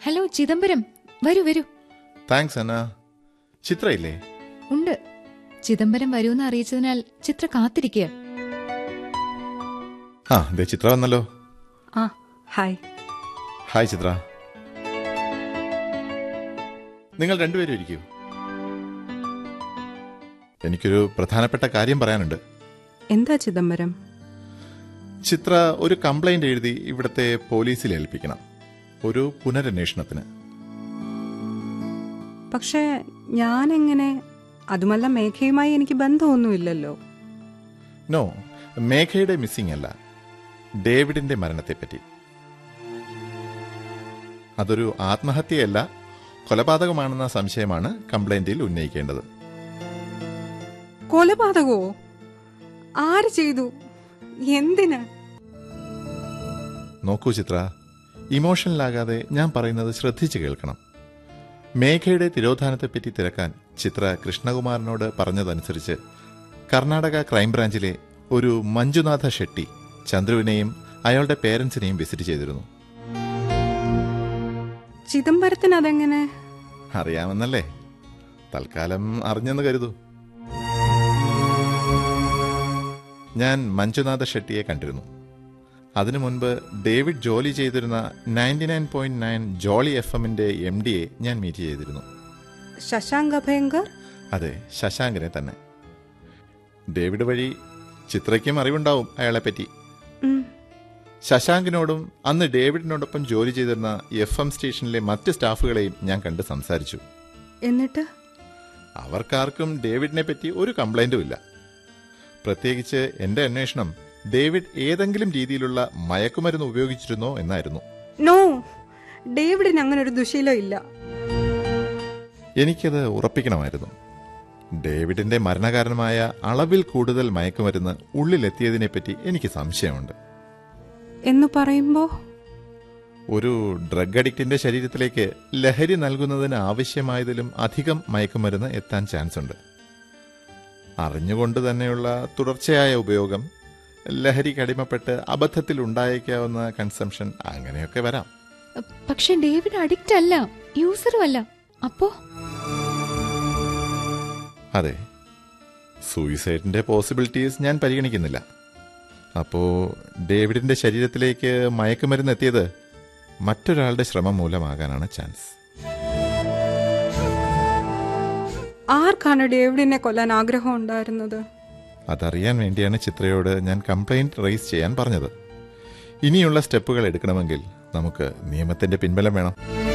Hello Chidambaram വരൂ വരൂ thanks അന്ന ചിത്രയില്ലേ ഉണ്ട് ചിദംബരം വരൂന്ന് അറിയിച്ചതിനാൽ ചിത്ര കാത്തിരിക്കുക ആ ദേ ചിത്ര വന്നല്ലോ ആ ഹായ് ഹായ് ചിത്ര നിങ്ങൾ രണ്ടുപേരും ഇരിക്കൂ എനിക്കൊരു പ്രധാനപ്പെട്ട കാര്യം പറയാനുണ്ട് എന്താ ചിദംബരം ചിത്ര ഒരു കംപ്ലൈന്റ് എഴുതി ഇവിടുത്തെ പോലീസിൽ ഏൽപ്പിക്കണം ഒരു പുനരന്വേഷണത്തിന് പക്ഷേ ഞാൻ എങ്ങനെ അതുമല്ല മേഘയുമായി എനിക്ക് ബന്ധമൊന്നുമില്ലല്ലോ നോ മേഘയുടെ മിസ്സിംഗ് അല്ല ഡേവിഡിന്റെ മരണത്തെപ്പറ്റി അതൊരു ആത്മഹത്യയല്ല കൊലപാതകമാണെന്ന സംശയമാണ് കംപ്ലൈന്റിൽ ഉന്നയിക്കേണ്ടത് കൊലപാതകോ ആര് ചെയ്തു എന്തിന് നോക്കൂ ചിത്ര ഇമോഷണലാകാതെ ഞാൻ പറയുന്നത് ശ്രദ്ധിച്ചു കേൾക്കണം മേഘയുടെ തിരോധാനത്തെപ്പറ്റി തിരക്കാൻ ചിത്ര കൃഷ്ണകുമാറിനോട് പറഞ്ഞതനുസരിച്ച് കർണാടക ക്രൈംബ്രാഞ്ചിലെ ഒരു മഞ്ജുനാഥ ഷെട്ടി ചന്ദ്രുവിനെയും അയാളുടെ പേരൻസിനെയും വിസിറ്റ് ചെയ്തിരുന്നു ചിദംബരത്തിന് അതെങ്ങനെ അറിയാമെന്നല്ലേ തൽക്കാലം അറിഞ്ഞെന്ന് കരുതൂ ഞാൻ മഞ്ജുനാഥ ഷെട്ടിയെ കണ്ടിരുന്നു അതിനു മുൻപ് ഡേവിഡ് ജോലി ചെയ്തിരുന്ന ninety nine point nine Jolly F എമ്മിന്റെ എം ഡിയെ ഞാൻ മീറ്റ് ചെയ്തിരുന്നു ശശാങ്ക് അഭയങ്കർ അതെ ശശാങ്കനെ തന്നെ ഡേവിഡ് വഴി ചിത്രയ്ക്കും അറിവുണ്ടാവും അയാളെപ്പറ്റി ഉം. ശശാങ്കിനോടും അന്ന് ഡേവിഡിനോടൊപ്പം ജോലി ചെയ്തിരുന്ന എഫ് എം സ്റ്റേഷനിലെ മറ്റ് സ്റ്റാഫുകളെയും ഞാൻ കണ്ട് സംസാരിച്ചു എന്നിട്ട് അവർക്കാർക്കും ഡേവിഡിനെ പറ്റി ഒരു കംപ്ലൈന്റും ഇല്ല പ്രത്യേകിച്ച് എന്റെ അന്വേഷണം ഡേവിഡ് ഏതെങ്കിലും രീതിയിലുള്ള മയക്കുമരുന്ന് ഉപയോഗിച്ചിരുന്നോ എന്നായിരുന്നു നോ ഡേവിഡിന് അങ്ങനെ ഒരു ദുശീലം ഇല്ല എനിക്കത് ഉറപ്പിക്കണമായിരുന്നു ഡേവിഡിന്റെ മരണകാരണമായ അളവിൽ കൂടുതൽ മയക്കുമരുന്ന് ഉള്ളിലെത്തിയതിനെപ്പറ്റി എനിക്ക് സംശയമുണ്ട് എന്ന് പറയുമ്പോ ഒരു ഡ്രഗ് അഡിക്റ്റിന്റെ ശരീരത്തിലേക്ക് ലഹരി നൽകുന്നതിന് ആവശ്യമായതിലും അധികം മയക്കുമരുന്ന് എത്താൻ ചാൻസ് ഉണ്ട് അറിഞ്ഞുകൊണ്ട് തന്നെയുള്ള തുടർച്ചയായ ഉപയോഗം ലഹരിക്ക് അടിമപ്പെട്ട് അബദ്ധത്തിൽ ഉണ്ടായേക്കാവുന്ന കൺസംഷൻ അങ്ങനെയൊക്കെ വരാം പക്ഷെ ഡേവിഡ് അഡിക്റ്റ് അല്ല യൂസറും അല്ല അപ്പോ അതെ സൂയിസൈഡിന്റെ പോസിബിലിറ്റീസ് ഞാൻ പരിഗണിക്കുന്നില്ല അപ്പോ ഡേവിഡിന്റെ ശരീരത്തിലേക്ക് മയക്കുമരുന്ന് എത്തിയത് മറ്റൊരാളുടെ ശ്രമം മൂലമാകാനാണ് ചാൻസ് ആർക്കാണ് ഡേവിഡിനെ കൊല്ലാൻ ആഗ്രഹം ഉണ്ടായിരുന്നത് അതറിയാൻ വേണ്ടിയാണ് ചിത്രയോട് ഞാൻ കംപ്ലൈന്റ് റേസ് ചെയ്യാൻ പറഞ്ഞത് ഇനിയുള്ള സ്റ്റെപ്പുകൾ എടുക്കണമെങ്കിൽ നമുക്ക് നിയമത്തിന്റെ പിൻബലം വേണം